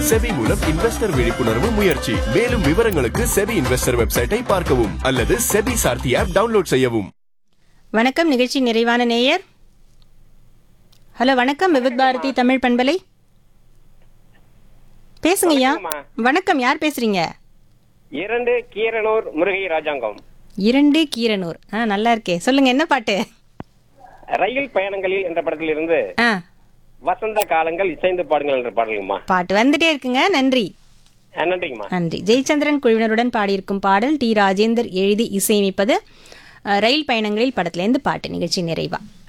SEBI மூலம் investor விழிப்புணர்வு முயற்சி மேலும் விவரங்களுக்கு செபி இன்வெஸ்டர் வெப்சைட்டை பார்க்கவும் அல்லது செபி சார்த்தி ஆப் டவுன்லோட் செய்யவும் வணக்கம் நிகழ்ச்சி நிறைவான நேயர் ஹலோ வணக்கம் விவித் பாரதி தமிழ் பண்பலை பேசுங்க ஐயா வணக்கம்மா. வணக்கம் யார் பேசுறீங்க இரண்டு கீரனூர் முருகை ராஜாங்கம் இரண்டு கீரனூர் ஆ நல்லா இருக்கே சொல்லுங்க என்ன பாட்டு ரயில் பயணங்களில் என்ற படத்தில் இருந்து ஆ வசந்த காலங்கள் இசைந்து பாடுங்கள் என்ற பாடலுங்கம்மா பாட்டு வந்துட்டே இருக்குங்க நன்றி அஹ் நன்றிங்கம்மா நன்றி ஜெயச்சந்திரன் குழுவினருடன் பாடியிருக்கும் பாடல் டி ராஜேந்தர் எழுதி இசையமைப்பது அஹ், ரயில் பயணங்களில் படத்திலேருந்து பாட்டு நிகழ்ச்சி நிறைவா